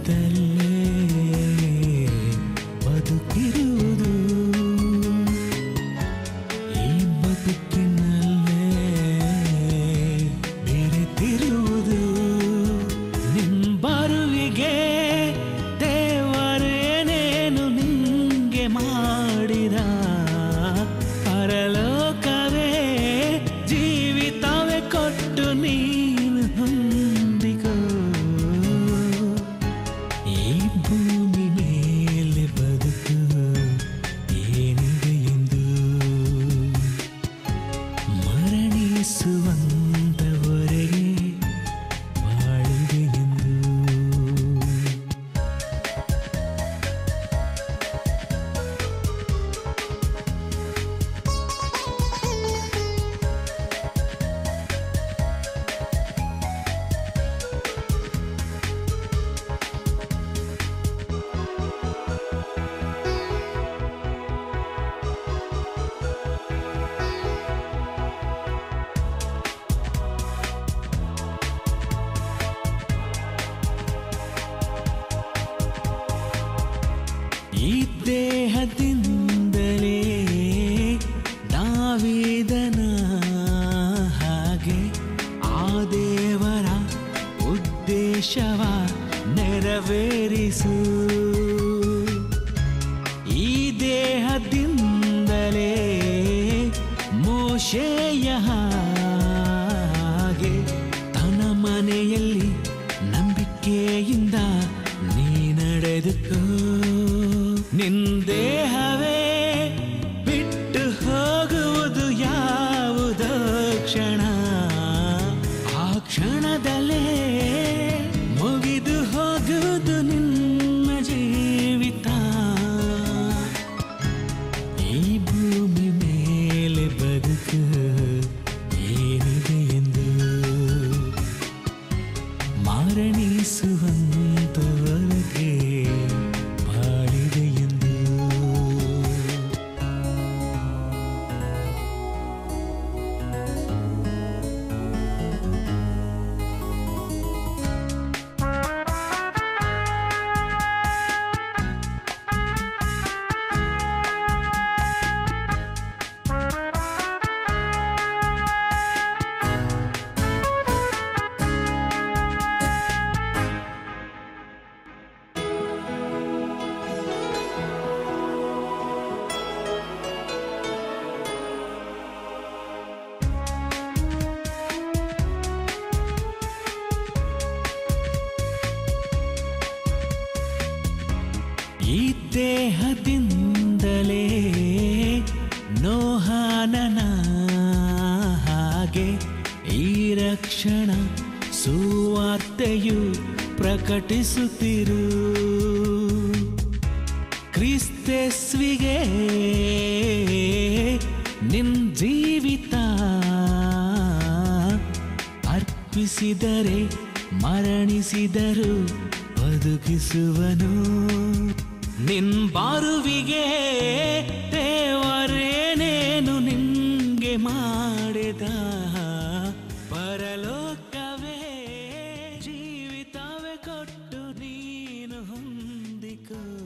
ಜೀವದಲ್ಲೇ ಬದುಕಿರುವುದು ಈ ಬದುಕಿನಲ್ಲೇ ಬೆರೆತಿರುವುದು ನಿಂಬರುವಿಗೆ ದೇವರೇನೇನು ನಿಂಗೆ ಮಾಡಿದ ಪರಲೋಕವೇ ಜೀವಿತವೇ ಕೊಟ್ಟು ನೀನು ಹೊಂದಿಕೋ ಈ ಭೂಮಿ ಮೇಲೆ ಬದುಕು ಏನಿದೆ ಎಂದು ಮರಣಿಸುವಂತವರೆಗೆ ಬಾಳಿದೆ ಎಂದು ಈ ದೇಹದಿಂದಲೇ ನಾವಿದನ ಹಾಗೆ ಆ ದೇವರ ಉದ್ದೇಶವ ನೆರವೇರಿಸು ಈ ದೇಹದಿಂದಲೇ ಮೋಶೆಯ ಹಾಗೆ ತನ್ನ ಮನೆಯಲ್ಲಿ ನಂಬಿಕೆಯಿಂದ ನೀ ನಡೆದುಕೋ ನಿಂದೇಹವೇ ಬಿಟ್ಟು ಹೋಗುವುದು ಯಾವುದೋ ಕ್ಷಣ ಆ ಕ್ಷಣದಲ್ಲೇ ಮುಗಿದು ಹೋಗುವುದು ನಿನ್ನ ಜೀವಿತ ಈ ಭೂಮಿ ಮೇಲೆ ಬದುಕು ಏನಿದೆ ಎಂದು ಮಾರಣಿಸುವಂತವರೆಗೆ ಬಾಳಿದೆ ಎಂದು ಈ ದೇಹದಿಂದಲೇ ನೋಹಾನನ ಹಾಗೆ ಈ ರಕ್ಷಣ ಸುವಾರ್ತೆಯು ಪ್ರಕಟಿಸುತ್ತಿರು ಕ್ರಿಸ್ತೆಸ್ವಿಗೆ ನಿನ್ ಜೀವಿತ ಅರ್ಪಿಸಿದರೆ ಮರಣಿಸಿದರು ಬದುಕಿಸುವನು ನಿನ್ ಬಾರುವಿಗೆ ದೇವರೇನೇನು ನಿಂಗೆ ಮಾಡಿದ ಪರಲೋಕವೇ ಜೀವಿತವೇ ಕೊಟ್ಟು ನೀನು ಹೊಂದಿಕೋ